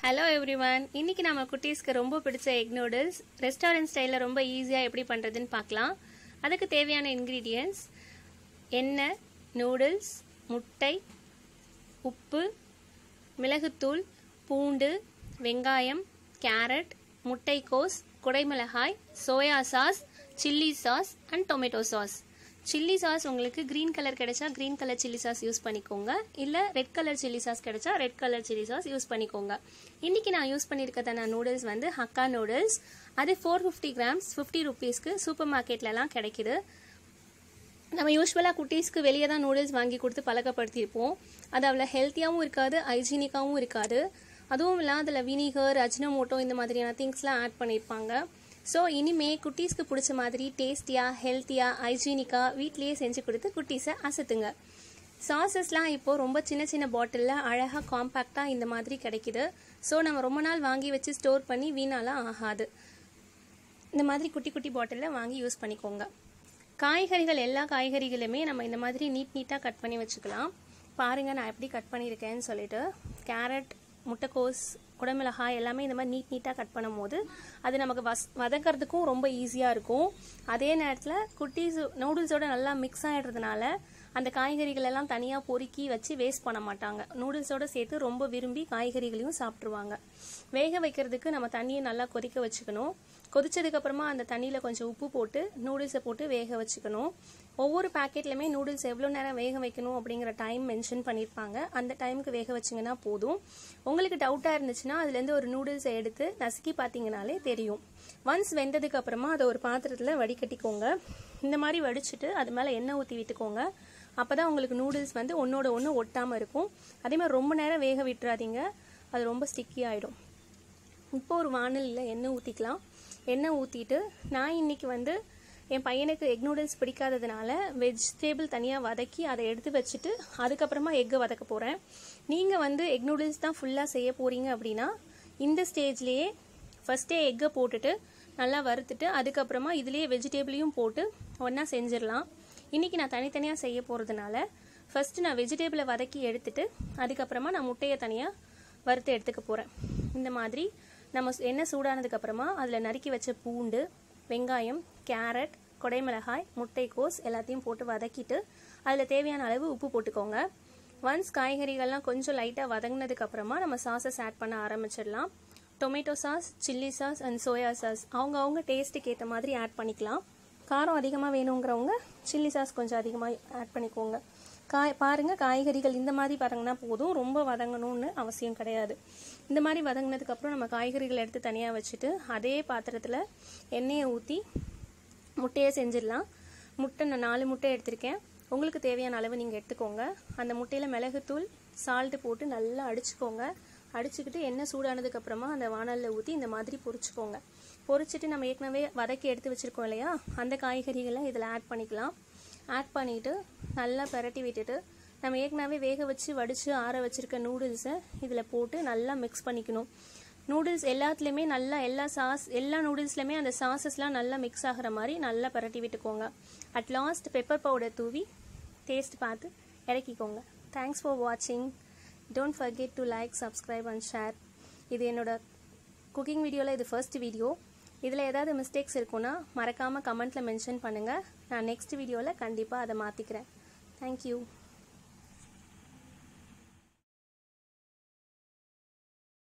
hello everyone இன்னைக்கு நம்ம குட்டீஸ்க்கு ரொம்ப பிடிச்ச எக் நூடுல்ஸ் ரெஸ்டாரண்ட் ஸ்டைலில் ரொம்ப ஈஸியாக எப்படி பண்ணுறதுன்னு பார்க்கலாம் அதுக்கு தேவையான இன்க்ரீடியன்ஸ் எண்ணெய் நூடுல்ஸ் முட்டை உப்பு மிளகுத்தூள் பூண்டு வெங்காயம் கேரட் முட்டைக்கோஸ் குடைமிளகாய் soya sauce chilli sauce and tomato sauce chilli sauce உங்களுக்கு க்ரீன் கலர் கிடைச்சா green colour chilli sauce use பண்ணிக்கோங்க இல்லை ரெட் கலர் சில்லி சாஸ் கிடைச்சா red colour chilli sauce use பண்ணிக்கோங்க இன்னைக்கு நான் யூஸ் பண்ணியிருக்கதான நூடுல்ஸ் வந்து ஹக்கா நூடுல்ஸ் அது ஃபோர் ஃபிஃப்டி கிராம்ஸ் ஃபிஃப்டி ருபீஸ்க்கு சூப்பர் மார்க்கெட்லலாம் கிடைக்குது நம்ம யூஸ்வலாக குட்டீஸ்க்கு வெளியே தான் நூடுல்ஸ் வாங்கி கொடுத்து பழக்கப்படுத்தியிருப்போம் அது அவ்வளோ ஹெல்த்தியாகவும் இருக்காது ஹைஜீனிக்காகவும் இருக்காது அதுவும் இல்லாமல் அதில் வினிகர் அஜினமோட்டோ இந்த மாதிரியான திங்ஸ்லாம் ஆட் பண்ணியிருப்பாங்க ஸோ இனிமே குட்டீஸ்க்கு பிடிச்ச மாதிரி டேஸ்டியாக ஹெல்த்தியாக ஹைஜீனிக்காக வீட்லேயே செஞ்சு கொடுத்து குட்டீஸை அசத்துங்க சாசஸ்லாம் இப்போது ரொம்ப சின்ன சின்ன பாட்டிலில் அழகாக காம்பேக்டாக இந்த மாதிரி கிடைக்குது ஸோ நம்ம ரொம்ப நாள் வாங்கி வச்சு ஸ்டோர் பண்ணி வீணாலாம் ஆகாது இந்த மாதிரி குட்டி குட்டி பாட்டிலில் வாங்கி யூஸ் பண்ணிக்கோங்க காய்கறிகள் எல்லா காய்கறிகளுமே நம்ம இந்த மாதிரி நீட் நீட்டாக கட் பண்ணி வச்சுக்கலாம் பாருங்கள் நான் எப்படி கட் பண்ணியிருக்கேன்னு சொல்லிட்டு கேரட் முட்டைக்கோஸ் குடமிளகாய் எல்லாமே இந்த மாதிரி நீட் நீட்டாக கட் பண்ணும் போது அது நமக்கு வஸ் வதக்கிறதுக்கும் ரொம்ப ஈஸியாக இருக்கும் அதே நேரத்தில் குட்டீஸ் நூடுல்ஸோட நல்லா மிக்ஸ் ஆகிடுறதுனால அந்த காய்கறிகள் எல்லாம் தனியாக பொறுக்கி வச்சு வேஸ்ட் பண்ண மாட்டாங்க நூடுல்ஸோட சேர்த்து ரொம்ப விரும்பி காய்கறிகளையும் சாப்பிட்ருவாங்க வேக வைக்கிறதுக்கு நம்ம தண்ணியை நல்லா கொதிக்க வச்சுக்கணும் கொதிச்சதுக்கப்புறமா அந்த தண்ணியில் கொஞ்சம் உப்பு போட்டு நூடுல்ஸை போட்டு வேக வச்சுக்கணும் ஒவ்வொரு பேக்கெட்லையுமே நூடுல்ஸ் எவ்வளோ நேரம் வேக வைக்கணும் அப்படிங்கிற டைம் மென்ஷன் பண்ணியிருப்பாங்க அந்த டைமுக்கு வேக வச்சிங்கன்னா போதும் உங்களுக்கு டவுட்டாக இருந்துச்சுன்னா அதுலேருந்து ஒரு நூடுல்ஸை எடுத்து நசுக்கி பார்த்தீங்கனாலே தெரியும் ஒன்ஸ் வெந்ததுக்கு அப்புறமா அதை ஒரு பாத்திரத்தில் வடிகட்டிக்கோங்க இந்த மாதிரி வடிச்சிட்டு அது மேலே எண்ணெய் ஊற்றி விட்டுக்கோங்க அப்போ தான் உங்களுக்கு நூடுல்ஸ் வந்து ஒன்றோட ஒன்று ஒட்டாமல் இருக்கும் அதே மாதிரி ரொம்ப நேரம் வேக விட்டுறாதீங்க அது ரொம்ப ஸ்டிக்கி ஆகிடும் இப்போ ஒரு வானலில் எண்ணெய் ஊற்றிக்கலாம் எண்ணெய் ஊற்றிட்டு நான் இன்னைக்கு வந்து என் பையனுக்கு எக் நூடுல்ஸ் பிடிக்காததுனால வெஜிடேபிள் தனியாக வதக்கி அதை எடுத்து வச்சுட்டு அதுக்கப்புறமா எக்கை வதக்க போகிறேன் நீங்கள் வந்து எக் நூடுல்ஸ் தான் ஃபுல்லாக செய்ய போகிறீங்க அப்படின்னா இந்த ஸ்டேஜ்லேயே ஃபஸ்ட்டே எக்கை போட்டுட்டு நல்லா வறுத்துட்டு அதுக்கப்புறமா இதுலேயே வெஜிடேபிளையும் போட்டு ஒன்றா செஞ்சிடலாம் இன்றைக்கி நான் தனித்தனியாக செய்ய போகிறதுனால ஃபஸ்ட்டு நான் வெஜிடேபிளை வதக்கி எடுத்துட்டு அதுக்கப்புறமா நான் முட்டையை தனியாக வறுத்து எடுத்துக்க போகிறேன் இந்த மாதிரி நம்ம எண்ணெய் சூடானதுக்கப்புறமா அதில் நறுக்கி வச்ச பூண்டு வெங்காயம் கேரட் கொடைமிளகாய் முட்டைக்கோஸ் எல்லாத்தையும் போட்டு வதக்கிட்டு அதில் தேவையான அளவு உப்பு போட்டுக்கோங்க ஒன்ஸ் காய்கறிகள்லாம் கொஞ்சம் லைட்டாக வதங்கினதுக்கப்புறமா நம்ம சாஸஸ் ஆட் பண்ண ஆரம்பிச்சிடலாம் tomato sauce chilli sauce and soya sauce அவங்க அவங்க டேஸ்ட்டுக்கு ஏற்ற மாதிரி ஆட் பண்ணிக்கலாம் காரம் அதிகமாக வேணுங்கிறவங்க சில்லி சாஸ் கொஞ்சம் அதிகமாக ஆட் பண்ணிக்கோங்க காய் பாருங்கள் காய்கறிகள் இந்த மாதிரி வதங்கினா போதும் ரொம்ப வதங்கணும்னு அவசியம் கிடையாது இந்த மாதிரி வதங்கினதுக்கப்புறம் நம்ம காய்கறிகள் எடுத்து தனியாக வச்சுட்டு அதே பாத்திரத்தில் எண்ணெயை ஊற்றி முட்டையை செஞ்சிடலாம் முட்டை நான் நாலு முட்டை எடுத்திருக்கேன் உங்களுக்கு தேவையான அளவு நீங்கள் எடுத்துக்கோங்க அந்த முட்டையில் மிளகுத்தூள் சால்ட்டு போட்டு நல்லா அடிச்சுக்கோங்க அடிச்சுக்கிட்டு எண்ணெய் சூடானதுக்கப்புறமா அந்த வானலில் ஊற்றி இந்த மாதிரி பொரிச்சுக்கோங்க பொரிச்சிட்டு நம்ம ஏற்கனவே வதக்கி எடுத்து வச்சுருக்கோம் இல்லையா அந்த காய்கறிகளை இதில் ஆட் பண்ணிக்கலாம் ஆட் பண்ணிவிட்டு நல்லா பரட்டி விட்டுட்டு நம்ம ஏற்கனவே வேக வச்சு வடித்து ஆற வச்சுருக்க நூடுல்ஸை இதில் போட்டு நல்லா மிக்ஸ் பண்ணிக்கணும் நூடுல்ஸ் எல்லாத்துலேயுமே நல்லா எல்லா சாஸ் எல்லா நூடுல்ஸ்லையுமே அந்த சாஸஸ்லாம் நல்லா மிக்ஸ் ஆகிற மாதிரி நல்லா பரட்டி விட்டுக்கோங்க அட் லாஸ்ட் பெப்பர் பவுடர் தூவி டேஸ்ட் பார்த்து இறக்கிக்கோங்க தேங்க்ஸ் ஃபார் வாட்சிங் don't forget to like subscribe and share இது என்னோட குக்கிங் வீடியோவில் இது ஃபர்ஸ்ட் வீடியோ இதில் ஏதாவது மிஸ்டேக்ஸ் இருக்குன்னா மறக்காமல் கமெண்ட்டில் மென்ஷன் பண்ணுங்கள் நான் நெக்ஸ்ட் வீடியோவில் கண்டிப்பாக அதை மாற்றிக்கிறேன் தேங்க்யூ